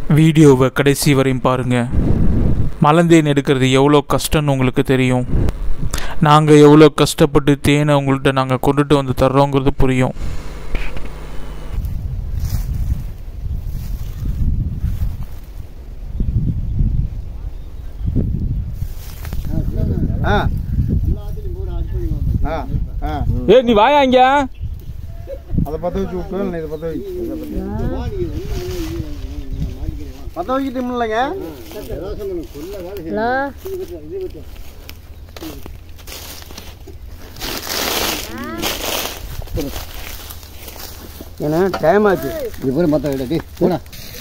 வீடியோவை கடைசி வரையும் பாருங்கள் மலந்தேன் எடுக்கிறது எவ்வளோ கஷ்டம்னு உங்களுக்கு தெரியும் நாங்கள் எவ்வளோ கஷ்டப்பட்டு தேனை உங்கள்கிட்ட நாங்கள் கொண்டுட்டு வந்து தர்றோங்கிறது புரியும் ஆ ஆ ஆ ஏ நீ வாயா இங்க அதை பற்ற வச்சு விட்டு இல்லை இதை பற்ற வச்சு பற்ற வைக்கிட்டோம் இல்லைங்க ஹலோ ஏன்னா டைம் ஆச்சு இது போல மற்ற விட போடா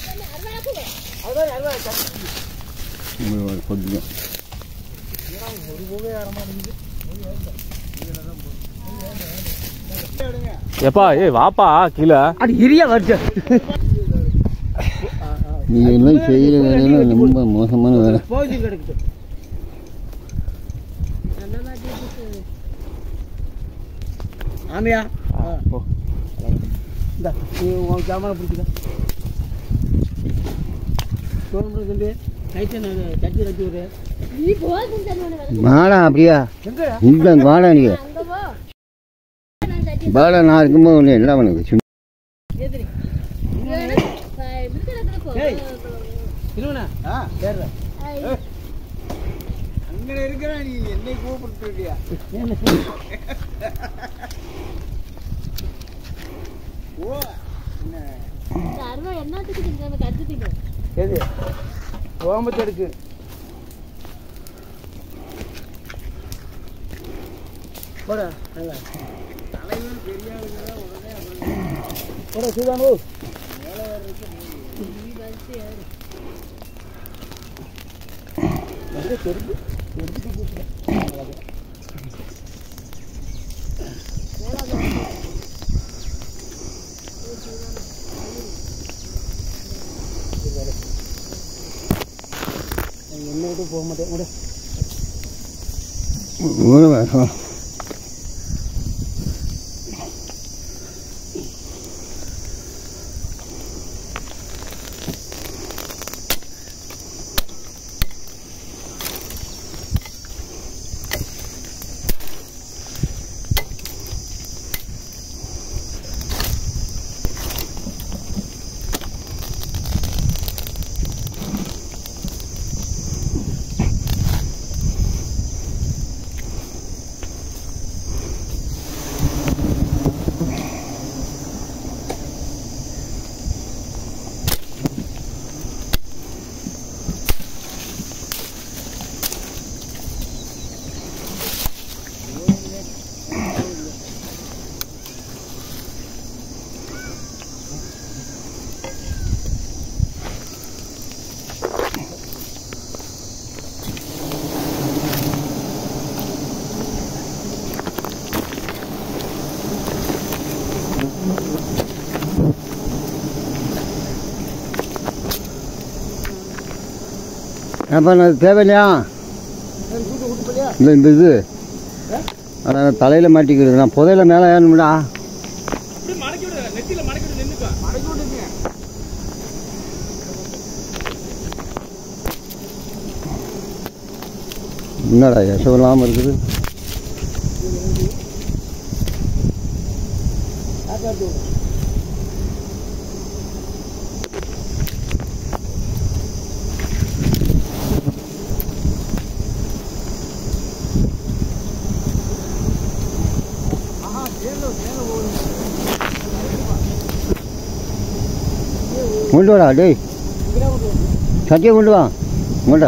கொஞ்சம் எப்பா ஏ வாப்பா கீழே அது இரியா வருது நீ எல்லாம் செய்கிற வேலையெல்லாம் ரொம்ப மோசமான வேலை போச்சு கிடக்குது ஆமையா இந்த நீ உன் ஜாமான பிடிச்சிக்க சோழம்பு நைட்டு நான் சட்டி கட்டி விடு நீ போதும் தருவானு வாடா அப்படியா எங்கடா இந்த வாடா நீ அங்க போ நான் சட்டி வாடா நான் இருக்கும்போது ஒன்று எல்லாம் உனக்கு சும்மா எதிரி இருக்கிறதுல போ ஏய். இருவனா ஆ சேர்ற அங்கே இருக்கிற நீ என்னை கூப்பிட்டுருக்கியா ஓ என்ன அருவா என்னத்துக்கு திங்க கத்துட்டீங்க எது ஓமத்து எடுக்கு போடா நல்லா தலைவர் பெரிய ஆளுங்க உடனே போடா சீதானு என்ன விட்டு போக மாட்டேன் விட ஒரு வருஷம் அப்போ அது தேவையில்லையா இல்லை இந்த இது அதான் தலையில் மாட்டிக்கிறது நான் புதையில மேலே ஏறணும்டா என்னடா யசம் இல்லாமல் இருக்குது கொண்டு வாடா டேய் சட்டியை கொண்டு வா கொண்டா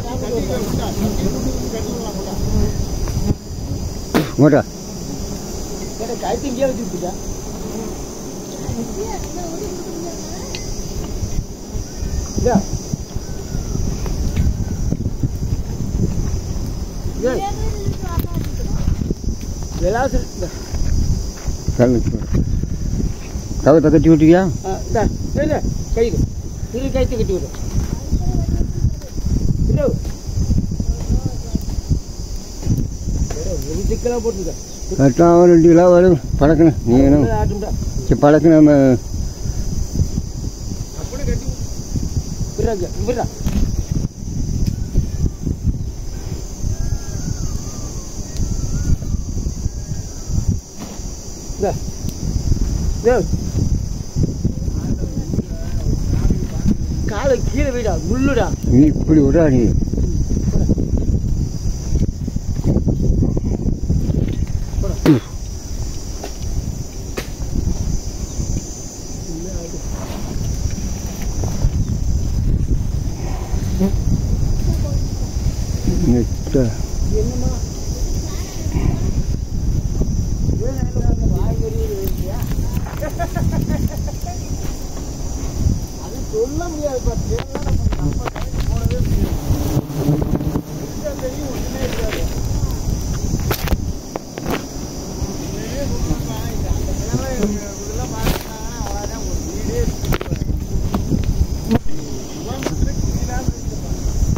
கொண்டா கழுத்து இங்கேயே வச்சுக்கிட்டா இல்ல விளாசம் கல்லு கவத்தை கட்டி விட்டியா இந்த இல்லை கைக்கு இது கைத்து கட்டி விடு இல்லை ஒரு சிக்கலாக போட்டுருக்க கரெக்டாக ஒரு ரெண்டு கிலோ வரும் பழக்கணும் நீ வேணும் ஆட்டும்டா சரி பழக்கணும் நம்ம விடுறாங்க விடுறா இந்தா. இதோ. காலை கீழே வைடா முள்ளுடா நீ இப்படி விடா நீ நெட்ட. என்னம்மா அது சொல்ல முடியாது பாத்து நம்ம கைக்கு போனதே முடியாது எங்க தெரியும் ஒண்ணுமே இருக்காது இதே சொல்றப்பா, இது அந்த நேரம் இவங்க இதெல்லாம் பார்த்துட்டாங்கன்னா அவ்வளவுதான் ஒரு வீடே இருக்கு. கோயம்புத்தூர்ல குடிலாம் இருக்குப்பா.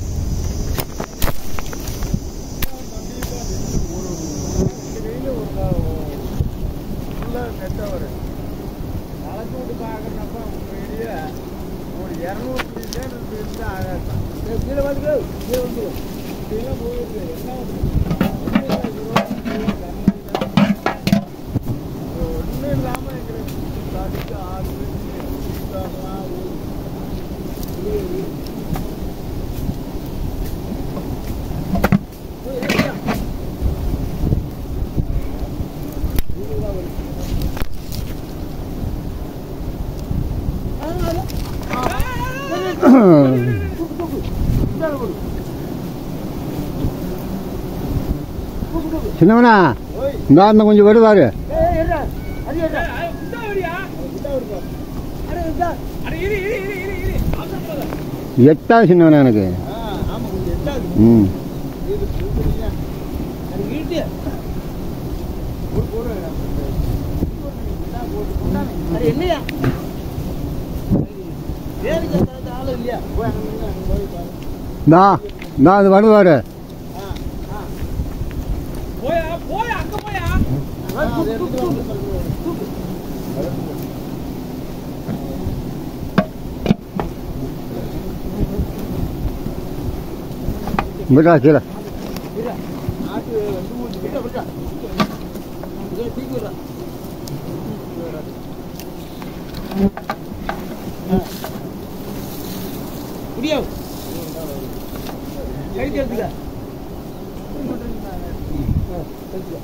சின்னவனா இந்த அந்த கொஞ்சம் வருவாரு எட்டா சின்னவனா எனக்கு ம் என்னையா வேலைக்கு அந்த ஆளு இல்லையா போய் அங்க நின்னு அங்க போய் பாரு. நான் நான் அது வருவாரு ஆ, அதை எடுத்துட்டு வந்து பாருங்க. விடா கீழே இரு. ஆட்டு வந்து ஊத்தி விட்டா, விட்டா. இதோ தூக்கி விடுறா. ஆ. குடியா கைக்கு எடுத்துக்க ஆ, எடுத்துக்க.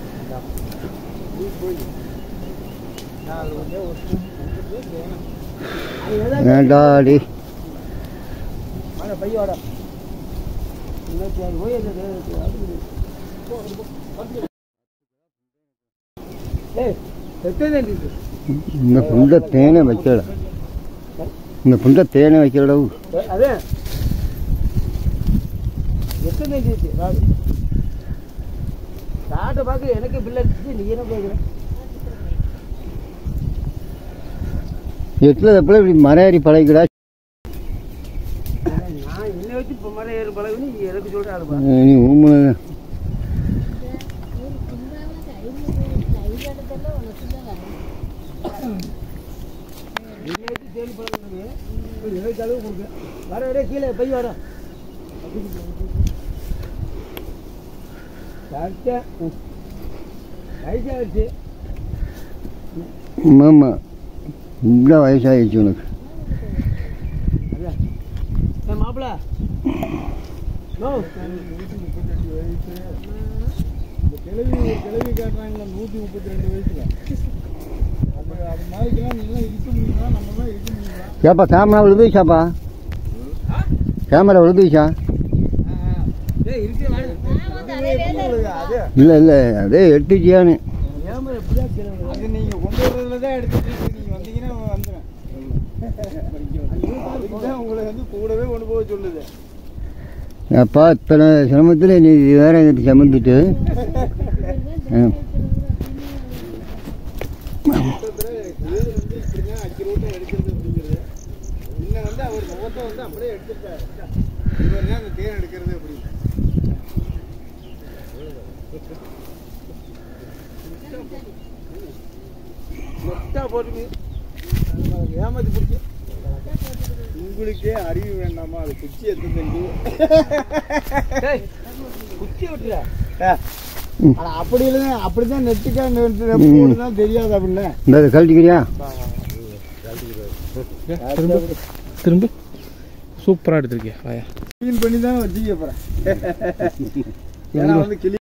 நீ போய். நான் அதுல வந்து ஒரு ஒரு வேணும். அது எதாவது வேண்டாடி வாடா, பைய வாடா. இன்னொருத்தி அது போய் அது அது அது போ, அது போ, வந்து. ஏய், எத்தனை இருக்கு? இந்த புண்டை தேனை வைக்கல இந்த புண்டை தேனை வைக்கிறடவு ஏ, அதே. எத்தனை இருக்கு? ராகு. தாட்டை பார்க்க எனக்கு பிள்ளை இருந்துச்சு, நீ என்ன கேட்குற எட்டில் எப்பல இப்படி மரையாரி பழகிடா நான் என்ன வச்சு இப்போ மலை ஏறு பழகுன்னு நீ எனக்கு சொல்ற ஆளு பா. நீ ஊமு ஒரு சின்னவன கையில் கை எடுத்தல உனக்கு தான் என்ன வச்சு தேடி பழகுறது எனக்கு அளவு கொடுக்க வர வர கீழே பை வர கரெக்டா வயசாகிடுச்சு ஆமா இந்த வயசாகிடுச்சு உனக்கு அதான் ஏ மாப்பிள நோ கிளவி கிளவி காட்டுறாங்களா நூற்றி முப்பத்தி ரெண்டு வயசுல அப்போ அது மாதிரிக்கெல்லாம் நீங்களாம் இருக்க முடியுமா நம்மளாம் இருக்க முடியுமா ஏப்பா கேமரா விழுதுச்சாப்பா கேமரா விழுதுச்சா ஏய் இருக்க அது இல்லை இல்லை அதே எட்டுச்சியான்னு ஏமா எப்படிதான் கிளம்பு அது நீங்க கொண்டு வர்றதுல தான் எடுத்துட்டு இருக்கு. நீங்க வந்தீங்கன்னா வந்துடும் அதுதான் உங்களை வந்து கூடவே கொண்டு போக சொல்லுது அப்பா இத்தனை சிரமத்தில் நீ வேற எங்கிட்ட சமந்துட்டு ஆ. மொத்தத்துல தேர் வந்து இப்படிதான் அக்கிரோட்டா எடுக்கிறது அப்படிங்கிறது இன்னும் வந்து அவர் முகத்தை வந்து அப்படியே எடுத்துட்டாரு இவர் தான் அந்த தேர் எடுக்கிறது அப்படி மொத்தா போட்டு ஏமாத்தி பிடிச்சி உங்களுக்கே அறிவு வேண்டாமா அது குச்சி எத்தனை தண்டி குச்சி விட்டுற ஆனா அப்படி இல்லை அப்படிதான் நெட்டுக்கா போடுதான் தெரியாது அப்படின்னு இந்த இதை கழட்டிக்கிறியா திரும்ப திரும்ப சூப்பராக எடுத்திருக்கியா வாயா க்ளீன் பண்ணி தான் வச்சுக்க போறேன் ஏன்னா வந்து கிளி